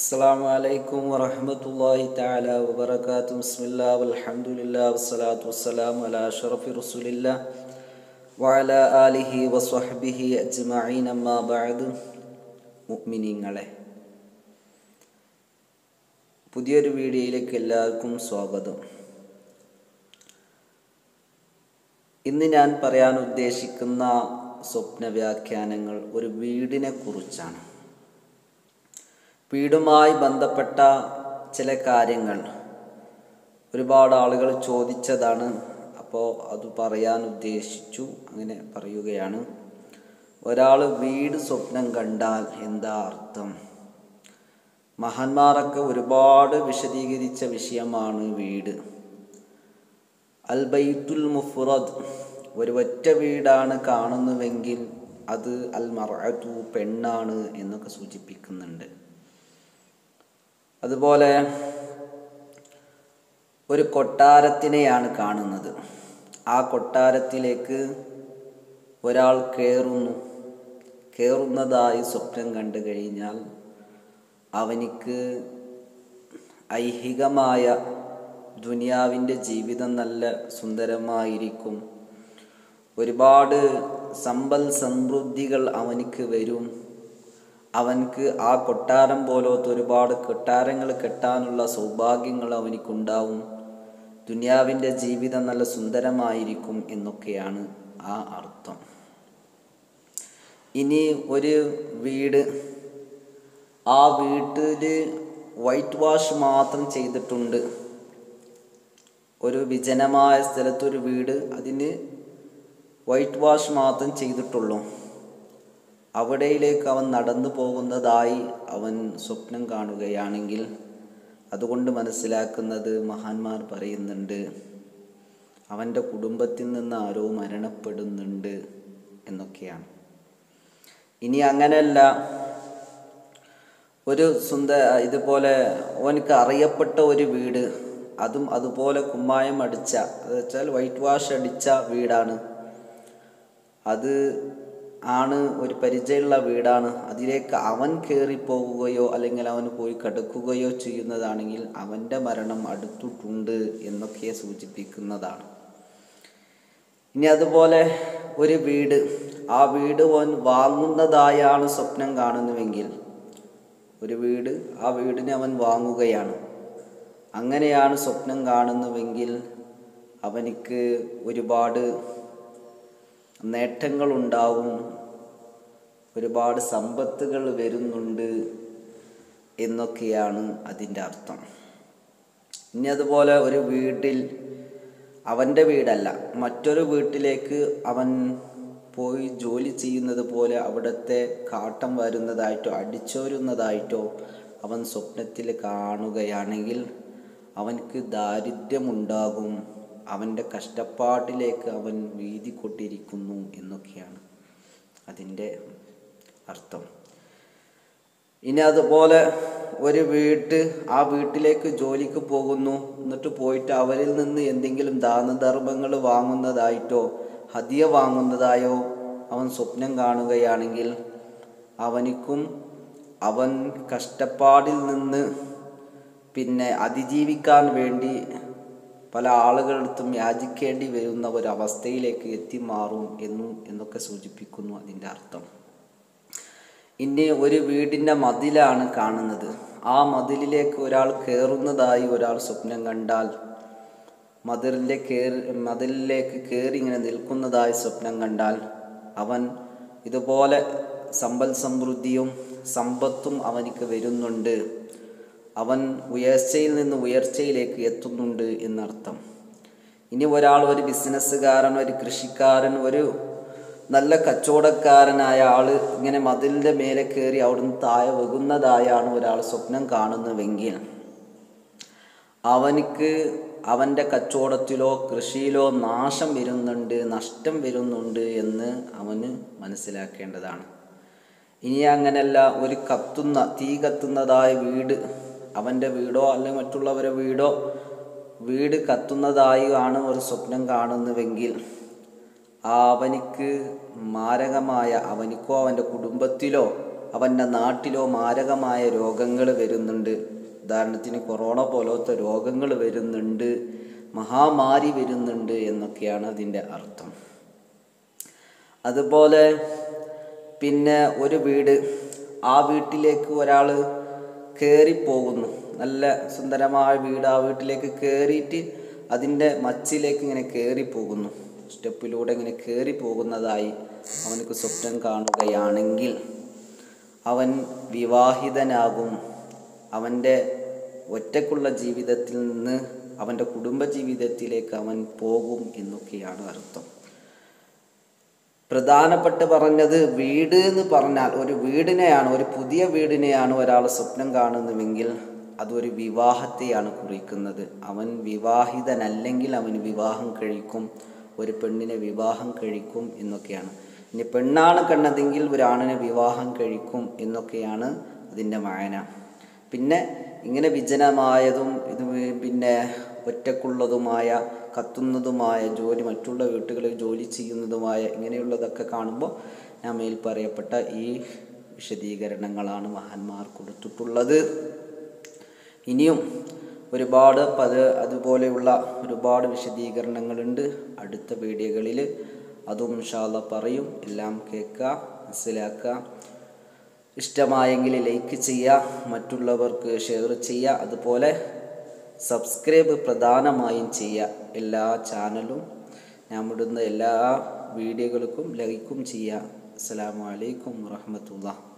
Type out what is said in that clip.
السلام عليكم ورحمة الله تعالى وبركاته بسم الله والحمد لله والصلاة والسلام على أشرف رسول الله وعلى آله وصحبه أجمعين أما بعد മുഅ്മിനീങ്ങളെ പുതിയൊരു വീഡിയോയിലേക്ക് എല്ലാവർക്കും സ്വാഗതം ഇന്ന് ഞാൻ പറയാൻ ഉദ്ദേശിക്കുന്ന സ്വപ്ന വ്യാഖ്യാനങ്ങൾ ഒരു വീടിനെ കുറിച്ചാണ് വീടുമായി ബന്ധപ്പെട്ട ചില കാര്യങ്ങൾ ഒരുപാട് ആളുകൾ ചോദിച്ചതാണ് അപ്പോൾ അത് പറയാൻ ഉദ്ദേശിച്ചു അങ്ങനെ പറയുകയാണ് ഒരാൾ വീട് സ്വപ്നം കണ്ടാൽ എന്താ അർത്ഥം മഹാന്മാരൊക്കെ ഒരുപാട് വിശദീകരിച്ച വിഷയമാണ് വീട് അൽ ബൈത്തുൽ മുഫ്റദ് ഒരു ഒറ്റ വീടാണ് കാണുന്നുവെങ്കിൽ അത് അൽ മറഅതു പെണ്ണാണ് എന്നൊക്കെ സൂചിപ്പിക്കുന്നുണ്ട് അതുപോലെ ഒരു കൊട്ടാരത്തിനെയാണ് കാണുന്നത് ആ കൊട്ടാരത്തിലേക്ക് ഒരാൾ കയറുന്നു കയറുന്നതായി സ്വപ്നം കണ്ടു കഴിഞ്ഞാൽ അവനിക്ക് ഐഹികമായ ദുനിയാവിൻ്റെ ജീവിതം നല്ല സുന്ദരമായിരിക്കും ഒരുപാട് സമ്പൽ സമൃദ്ധികൾ അവനിക്ക് വരും അവൻക്ക് ആ കൊട്ടാരം പോലത്തെ ഒരുപാട് കൊട്ടാരങ്ങൾ കെട്ടാനുള്ള സൗഭാഗ്യങ്ങൾ അവനിക്കുണ്ടാവും ദുനിയാവിൻ്റെ ജീവിതം നല്ല സുന്ദരമായിരിക്കും എന്നൊക്കെയാണ് ആ അർത്ഥം ഇനി ഒരു വീട് ആ വീട്ടിൽ വൈറ്റ് വാഷ് മാത്രം ചെയ്തിട്ടുണ്ട് ഒരു വിജനമായ സ്ഥലത്തൊരു വീട് അതിന് വൈറ്റ് വാഷ് മാത്രം ചെയ്തിട്ടുള്ളൂ അവിടയിലേക്ക് അവൻ നടന്നു പോകുന്നതായി അവൻ സ്വപ്നം കാണുകയാണെങ്കിൽ അതുകൊണ്ട് മനസ്സിലാക്കുന്നത് മഹാന്മാർ പറയുന്നുണ്ട് അവൻ്റെ കുടുംബത്തിൽ നിന്ന് ആരോ മരണപ്പെടുന്നുണ്ട് എന്നൊക്കെയാണ് ഇനി അങ്ങനെയല്ല ഒരു സുന്ദ ഇതുപോലെ ഓനക്ക് അറിയപ്പെട്ട ഒരു വീട് അതും അതുപോലെ കുമ്മായം അടിച്ച അത് വെച്ചാൽ വൈറ്റ് വാഷ് അടിച്ച വീടാണ് അത് ആണ് ഒരു പരിചയമുള്ള വീടാണ് അതിലേക്ക് അവൻ കയറിപ്പോവുകയോ അല്ലെങ്കിൽ അവൻ പോയി കിടക്കുകയോ ചെയ്യുന്നതാണെങ്കിൽ അവൻ്റെ മരണം അടുത്തിട്ടുണ്ട് എന്നൊക്കെ സൂചിപ്പിക്കുന്നതാണ് ഇനി അതുപോലെ ഒരു വീട് ആ വീട് അവൻ വാങ്ങുന്നതായാണ് സ്വപ്നം കാണുന്നുവെങ്കിൽ ഒരു വീട് ആ വീടിനെ അവൻ വാങ്ങുകയാണ് അങ്ങനെയാണ് സ്വപ്നം കാണുന്നുവെങ്കിൽ അവനിക്ക് ഒരുപാട് നേട്ടങ്ങളുണ്ടാവും ഒരുപാട് സമ്പത്തുകൾ വരുന്നുണ്ട് എന്നൊക്കെയാണ് അതിൻ്റെ അർത്ഥം ഇനി അതുപോലെ ഒരു വീട്ടിൽ അവൻ്റെ വീടല്ല മറ്റൊരു വീട്ടിലേക്ക് അവൻ പോയി ജോലി ചെയ്യുന്നത് പോലെ അവിടുത്തെ കാട്ടം വരുന്നതായിട്ടോ അടിച്ചോരുന്നതായിട്ടോ അവൻ സ്വപ്നത്തിൽ കാണുകയാണെങ്കിൽ അവൻക്ക് ദാരിദ്ര്യമുണ്ടാകും അവൻ്റെ കഷ്ടപ്പാടിലേക്ക് അവൻ വീതി കൊണ്ടിരിക്കുന്നു എന്നൊക്കെയാണ് അതിൻ്റെ അർത്ഥം ഇനി അതുപോലെ ഒരു വീട്ട് ആ വീട്ടിലേക്ക് ജോലിക്ക് പോകുന്നു എന്നിട്ട് പോയിട്ട് അവരിൽ നിന്ന് എന്തെങ്കിലും ദാനധർമ്മങ്ങൾ വാങ്ങുന്നതായിട്ടോ ഹതിയ വാങ്ങുന്നതായോ അവൻ സ്വപ്നം കാണുകയാണെങ്കിൽ അവനിക്കും അവൻ കഷ്ടപ്പാടിൽ നിന്ന് പിന്നെ അതിജീവിക്കാൻ വേണ്ടി പല ആളുകളടുത്തും യാചിക്കേണ്ടി വരുന്ന ഒരവസ്ഥയിലേക്ക് എത്തിമാറും എന്നു എന്നൊക്കെ സൂചിപ്പിക്കുന്നു അതിൻ്റെ അർത്ഥം ഇനി ഒരു വീടിൻ്റെ മതിലാണ് കാണുന്നത് ആ മതിലിലേക്ക് ഒരാൾ കയറുന്നതായി ഒരാൾ സ്വപ്നം കണ്ടാൽ മതിലിൻ്റെ കയറി മതിലിലേക്ക് കയറി ഇങ്ങനെ നിൽക്കുന്നതായി സ്വപ്നം കണ്ടാൽ അവൻ ഇതുപോലെ സമ്പൽ സമൃദ്ധിയും സമ്പത്തും അവനിക്ക് വരുന്നുണ്ട് അവൻ ഉയർച്ചയിൽ നിന്ന് ഉയർച്ചയിലേക്ക് എത്തുന്നുണ്ട് എന്നർത്ഥം ഇനി ഒരാൾ ഒരു ബിസിനസ്സുകാരൻ ഒരു കൃഷിക്കാരൻ ഒരു നല്ല കച്ചവടക്കാരനായ ആൾ ഇങ്ങനെ മതിലിൻ്റെ മേലെ കയറി അവിടുന്ന് താഴെ വെകുന്നതായാണ് ഒരാൾ സ്വപ്നം കാണുന്നുവെങ്കിൽ അവനിക്ക് അവൻ്റെ കച്ചവടത്തിലോ കൃഷിയിലോ നാശം വരുന്നുണ്ട് നഷ്ടം വരുന്നുണ്ട് എന്ന് അവന് മനസ്സിലാക്കേണ്ടതാണ് ഇനി അങ്ങനെയല്ല ഒരു കത്തുന്ന തീ കത്തുന്നതായ വീട് അവൻ്റെ വീടോ അല്ലെങ്കിൽ മറ്റുള്ളവരുടെ വീടോ വീട് കത്തുന്നതായി ആണ് ഒരു സ്വപ്നം കാണുന്നുവെങ്കിൽ അവനിക്ക് മാരകമായ അവനിക്കോ അവൻ്റെ കുടുംബത്തിലോ അവൻ്റെ നാട്ടിലോ മാരകമായ രോഗങ്ങൾ വരുന്നുണ്ട് ഉദാഹരണത്തിന് കൊറോണ പോലത്തെ രോഗങ്ങൾ വരുന്നുണ്ട് മഹാമാരി വരുന്നുണ്ട് എന്നൊക്കെയാണ് അതിൻ്റെ അർത്ഥം അതുപോലെ പിന്നെ ഒരു വീട് ആ വീട്ടിലേക്ക് ഒരാൾ കയറിപ്പോകുന്നു നല്ല സുന്ദരമായ വീട് ആ വീട്ടിലേക്ക് കയറിയിട്ട് അതിൻ്റെ മച്ചിലേക്ക് ഇങ്ങനെ കയറിപ്പോകുന്നു സ്റ്റെപ്പിലൂടെ ഇങ്ങനെ കയറി പോകുന്നതായി അവനക്ക് സ്വപ്നം കാണുകയാണെങ്കിൽ അവൻ വിവാഹിതനാകും അവൻ്റെ ഒറ്റക്കുള്ള ജീവിതത്തിൽ നിന്ന് അവൻ്റെ കുടുംബ ജീവിതത്തിലേക്ക് അവൻ പോകും എന്നൊക്കെയാണ് അർത്ഥം പ്രധാനപ്പെട്ട് പറഞ്ഞത് വീട് എന്ന് പറഞ്ഞാൽ ഒരു വീടിനെയാണ് ഒരു പുതിയ വീടിനെയാണ് ഒരാൾ സ്വപ്നം കാണുന്നുവെങ്കിൽ അതൊരു വിവാഹത്തെയാണ് കുറിക്കുന്നത് അവൻ വിവാഹിതനല്ലെങ്കിൽ അവൻ വിവാഹം കഴിക്കും ഒരു പെണ്ണിനെ വിവാഹം കഴിക്കും എന്നൊക്കെയാണ് ഇനി പെണ്ണാണ് കണ്ടതെങ്കിൽ ഒരാണിനെ വിവാഹം കഴിക്കും എന്നൊക്കെയാണ് അതിൻ്റെ മായന പിന്നെ ഇങ്ങനെ വിജനമായതും ഇത് പിന്നെ ഒറ്റക്കുള്ളതുമായ കത്തുന്നതുമായ ജോലി മറ്റുള്ള വീട്ടുകളിൽ ജോലി ചെയ്യുന്നതുമായ ഇങ്ങനെയുള്ളതൊക്കെ കാണുമ്പോൾ ഞാൻ മേൽ പറയപ്പെട്ട ഈ വിശദീകരണങ്ങളാണ് മഹാന്മാർ കൊടുത്തിട്ടുള്ളത് ഇനിയും ഒരുപാട് പത് അതുപോലെയുള്ള ഒരുപാട് വിശദീകരണങ്ങളുണ്ട് അടുത്ത വീഡിയോകളിൽ അതും ഇൻഷാല്ല പറയും എല്ലാം കേൾക്കുക മനസ്സിലാക്കുക ഇഷ്ടമായെങ്കിൽ ലൈക്ക് ചെയ്യുക മറ്റുള്ളവർക്ക് ഷെയർ ചെയ്യുക അതുപോലെ സബ്സ്ക്രൈബ് പ്രധാനമായും ചെയ്യുക എല്ലാ ചാനലും ഞാൻ ഇടുന്ന എല്ലാ വീഡിയോകൾക്കും ലൈക്കും ചെയ്യുക അസ്സാം വലൈക്കും വാഹമത്തുള്ള